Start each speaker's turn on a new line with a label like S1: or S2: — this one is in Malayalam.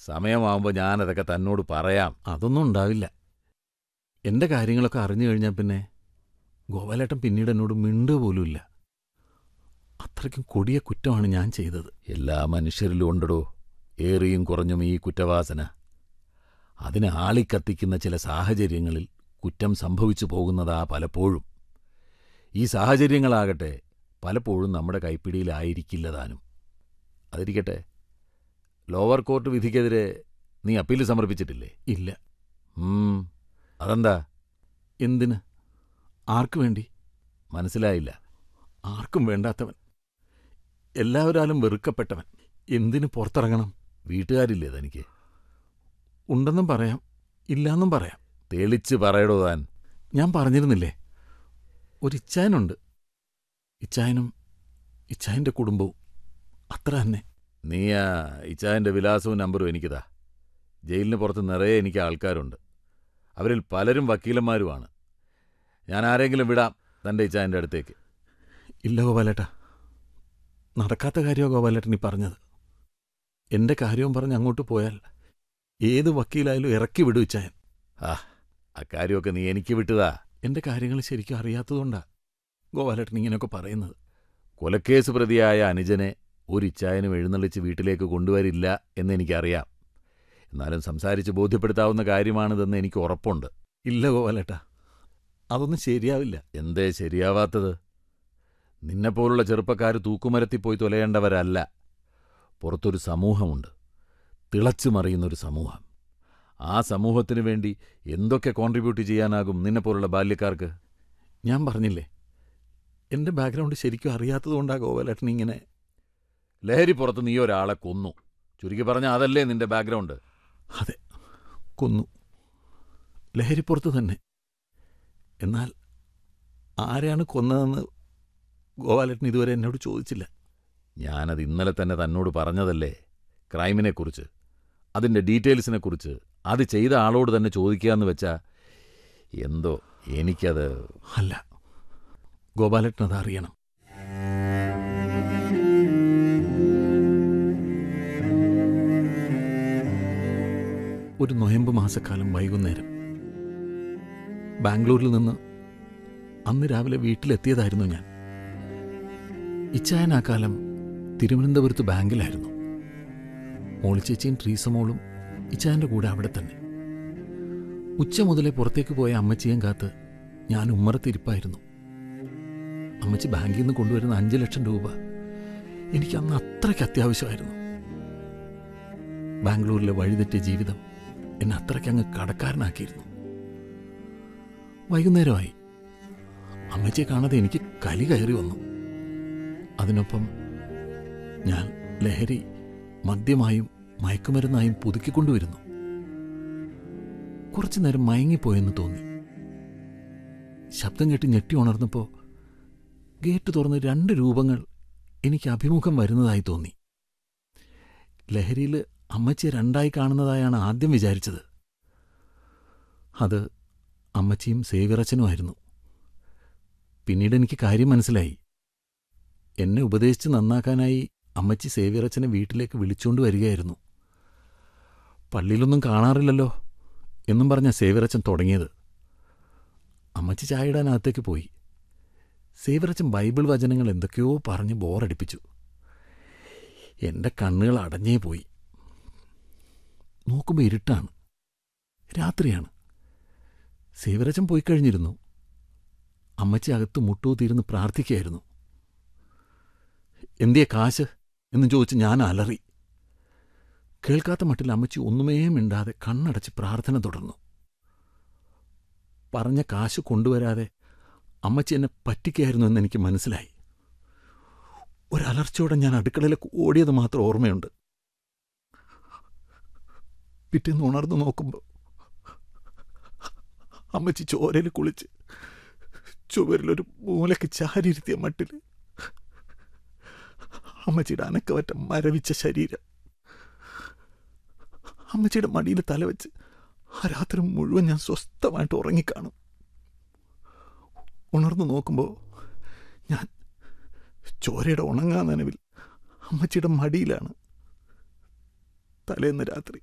S1: സമയമാവുമ്പോൾ ഞാനതൊക്കെ തന്നോട് പറയാം
S2: അതൊന്നും ഉണ്ടാവില്ല എൻ്റെ കാര്യങ്ങളൊക്കെ അറിഞ്ഞു കഴിഞ്ഞാൽ പിന്നെ ഗോപാലേട്ടൻ പിന്നീട് എന്നോട് മിണ്ടുക പോലുമില്ല അത്രയ്ക്കും കൊടിയ കുറ്റമാണ് ഞാൻ ചെയ്തത്
S1: എല്ലാ മനുഷ്യരിലും ഉണ്ടടോ ഏറിയും കുറഞ്ഞും ഈ കുറ്റവാസന അതിനെ ആളിക്കത്തിക്കുന്ന ചില സാഹചര്യങ്ങളിൽ കുറ്റം സംഭവിച്ചു പോകുന്നതാ പലപ്പോഴും ഈ സാഹചര്യങ്ങളാകട്ടെ പലപ്പോഴും നമ്മുടെ കൈപ്പിടിയിലായിരിക്കില്ല താനും അതിരിക്കട്ടെ ലോവർ കോർട്ട് വിധിക്കെതിരെ നീ അപ്പീൽ സമർപ്പിച്ചിട്ടില്ലേ
S2: ഇല്ല
S1: ഉം, അതെന്താ
S2: എന്തിന് ആർക്കു വേണ്ടി
S1: മനസ്സിലായില്ല
S2: ആർക്കും വേണ്ടാത്തവൻ എല്ലാവരാലും വെറുക്കപ്പെട്ടവൻ എന്തിന് പുറത്തിറങ്ങണം
S1: വീട്ടുകാരില്ലേ തനിക്ക്
S2: ഉണ്ടെന്നും പറയാം ഇല്ലാന്നും പറയാം
S1: തെളിച്ച് പറയടോ താൻ
S2: ഞാൻ പറഞ്ഞിരുന്നില്ലേ ഒരു ഇച്ചായനുണ്ട് ഇച്ചായനും ഇച്ചായൻ്റെ കുടുംബവും അത്ര തന്നെ
S1: നീ ആ ഇച്ചായൻ്റെ വിലാസവും നമ്പറും എനിക്കിതാ ജയിലിന് പുറത്ത് നിറയെ എനിക്ക് ആൾക്കാരുണ്ട് അവരിൽ പലരും വക്കീലന്മാരുമാണ് ഞാൻ ആരെങ്കിലും വിടാം തൻ്റെ ഇച്ചായൻ്റെ അടുത്തേക്ക്
S2: ഇല്ല ഗോപാലേട്ടാ നടക്കാത്ത കാര്യമോ ഗോപാലേട്ടൻ ഈ പറഞ്ഞത് എൻ്റെ കാര്യവും പറഞ്ഞ് അങ്ങോട്ട് പോയാൽ ഏത് വക്കീലായാലും ഇറക്കി വിടും ഇച്ചായൻ
S1: ആ അക്കാര്യമൊക്കെ നീ എനിക്ക് വിട്ടതാ
S2: എൻ്റെ കാര്യങ്ങൾ ശരിക്കും അറിയാത്തതുകൊണ്ടാ ഗോപാലേട്ടൻ ഇങ്ങനെയൊക്കെ പറയുന്നത്
S1: കൊലക്കേസ് പ്രതിയായ അനുജനെ ഒരു ഇച്ചായനും എഴുന്നള്ളിച്ച് വീട്ടിലേക്ക് കൊണ്ടുവരില്ല എന്നെനിക്കറിയാം എന്നാലും സംസാരിച്ച് ബോധ്യപ്പെടുത്താവുന്ന കാര്യമാണിതെന്ന് എനിക്ക് ഉറപ്പുണ്ട്
S2: ഇല്ല ഗോപാലേട്ടാ അതൊന്നും ശരിയാവില്ല
S1: എന്തേ ശരിയാവാത്തത് നിന്നെപ്പോലുള്ള ചെറുപ്പക്കാർ തൂക്കുമരത്തിൽ പോയി തൊലയേണ്ടവരല്ല പുറത്തൊരു സമൂഹമുണ്ട് തിളച്ചു മറിയുന്നൊരു സമൂഹം ആ സമൂഹത്തിനു വേണ്ടി എന്തൊക്കെ കോൺട്രിബ്യൂട്ട് ചെയ്യാനാകും നിന്നെപ്പോലുള്ള ബാല്യക്കാർക്ക്
S2: ഞാൻ പറഞ്ഞില്ലേ എൻ്റെ ബാക്ക്ഗ്രൗണ്ട് ശരിക്കും അറിയാത്തതുകൊണ്ടാ ഗോപാലേട്ടൻ ഇങ്ങനെ
S1: ലഹരി പുറത്ത് നീ ഒരാളെ കൊന്നു ചുരുക്കി പറഞ്ഞാൽ അതല്ലേ നിന്റെ ബാക്ക്ഗ്രൗണ്ട്
S2: അതെ കൊന്നു ലഹരിപ്പുറത്ത് തന്നെ എന്നാൽ ആരെയാണ് കൊന്നതെന്ന് ഗോപാലേട്ടൻ ഇതുവരെ എന്നോട് ചോദിച്ചില്ല
S1: ഞാനത് ഇന്നലെ തന്നെ തന്നോട് പറഞ്ഞതല്ലേ ക്രൈമിനെക്കുറിച്ച് അതിൻ്റെ ഡീറ്റെയിൽസിനെക്കുറിച്ച് അത് ചെയ്ത ആളോട് തന്നെ ചോദിക്കാന്ന് വെച്ചാ എന്തോ എനിക്കത്
S2: അല്ല ഗോപാലേട്ടൻ അത് അറിയണം ഒരു നൊയമ്പ് മാസക്കാലം വൈകുന്നേരം ബാംഗ്ലൂരിൽ നിന്ന് അന്ന് രാവിലെ വീട്ടിലെത്തിയതായിരുന്നു ഞാൻ ഇച്ചായൻ ആ കാലം തിരുവനന്തപുരത്ത് ബാങ്കിലായിരുന്നു മോളിച്ചേച്ചിയും ട്രീസമോളും ഇച്ചായൻ്റെ കൂടെ അവിടെ തന്നെ ഉച്ച മുതലേ പുറത്തേക്ക് പോയ അമ്മച്ചിയും കാത്ത് ഞാൻ ഉമ്മറത്തിരിപ്പായിരുന്നു അമ്മച്ചി ബാങ്കിൽ നിന്ന് കൊണ്ടുവരുന്ന അഞ്ച് ലക്ഷം രൂപ എനിക്ക് അന്ന് അത്രയ്ക്ക് അത്യാവശ്യമായിരുന്നു ബാംഗ്ലൂരിലെ വഴിതെറ്റിയ ജീവിതം എന്നെ അത്രയ്ക്ക് അങ്ങ് കടക്കാരനാക്കിയിരുന്നു വൈകുന്നേരമായി അമ്മച്ചിയെ കാണാതെ എനിക്ക് കലി കയറി വന്നു അതിനൊപ്പം ഞാൻ ലഹരി മദ്യമായും മയക്കുമരുന്നായും പുതുക്കിക്കൊണ്ടുവരുന്നു കുറച്ചു നേരം മയങ്ങിപ്പോയെന്ന് തോന്നി ശബ്ദം കേട്ട് ഞെട്ടി ഉണർന്നപ്പോൾ ഗേറ്റ് തുറന്ന് രണ്ട് രൂപങ്ങൾ എനിക്ക് അഭിമുഖം വരുന്നതായി തോന്നി ലഹരിയിൽ അമ്മച്ചിയെ രണ്ടായി കാണുന്നതായാണ് ആദ്യം വിചാരിച്ചത് അത് അമ്മച്ചിയും സേവിറച്ചനുമായിരുന്നു പിന്നീട് എനിക്ക് കാര്യം മനസ്സിലായി എന്നെ ഉപദേശിച്ച് നന്നാക്കാനായി അമ്മച്ചി സേവിറച്ചനെ വീട്ടിലേക്ക് വിളിച്ചുകൊണ്ട് വരികയായിരുന്നു പള്ളിയിലൊന്നും കാണാറില്ലല്ലോ എന്നും പറഞ്ഞ സേവിറച്ചൻ തുടങ്ങിയത് അമ്മച്ചി ചായയിടാനകത്തേക്ക് പോയി സേവിറച്ചൻ ബൈബിൾ വചനങ്ങൾ എന്തൊക്കെയോ പറഞ്ഞ് ബോറടിപ്പിച്ചു എൻ്റെ കണ്ണുകൾ അടഞ്ഞേ പോയി നോക്കുമ്പോൾ ഇരുട്ടാണ് രാത്രിയാണ് സേവിറച്ചൻ പോയി കഴിഞ്ഞിരുന്നു അമ്മച്ചി അകത്ത് മുട്ടൂത്തിയിരുന്ന് പ്രാർത്ഥിക്കുകയായിരുന്നു എന്തിയെ കാശ് എന്ന് ചോദിച്ച് ഞാൻ അലറി കേൾക്കാത്ത മട്ടിൽ അമ്മച്ചി ഒന്നുമേ മിണ്ടാതെ കണ്ണടച്ച് പ്രാർത്ഥന തുടർന്നു പറഞ്ഞ കാശ് കൊണ്ടുവരാതെ അമ്മച്ചി എന്നെ പറ്റിക്കായിരുന്നു എന്ന് എനിക്ക് മനസ്സിലായി ഒരലർച്ചയോടെ ഞാൻ അടുക്കളയിലേക്ക് ഓടിയത് മാത്രം ഓർമ്മയുണ്ട് പിറ്റേന്ന് ഉണർന്നു നോക്കുമ്പോൾ അമ്മച്ചി ചോരയിൽ കുളിച്ച് ചുവരിലൊരു മൂലയ്ക്ക് ചാരിയിരുത്തിയ മട്ടിൽ അമ്മച്ചിയുടെ അനക്കവറ്റ മരവിച്ച ശരീരം അമ്മച്ചിയുടെ മടിയിൽ തലവെച്ച് ആ രാത്രി മുഴുവൻ ഞാൻ സ്വസ്ഥമായിട്ട് ഉറങ്ങിക്കാണും ഉണർന്നു നോക്കുമ്പോൾ ഞാൻ ചോരയുടെ ഉണങ്ങാ നനവിൽ അമ്മച്ചിയുടെ മടിയിലാണ് തലേന്ന് രാത്രി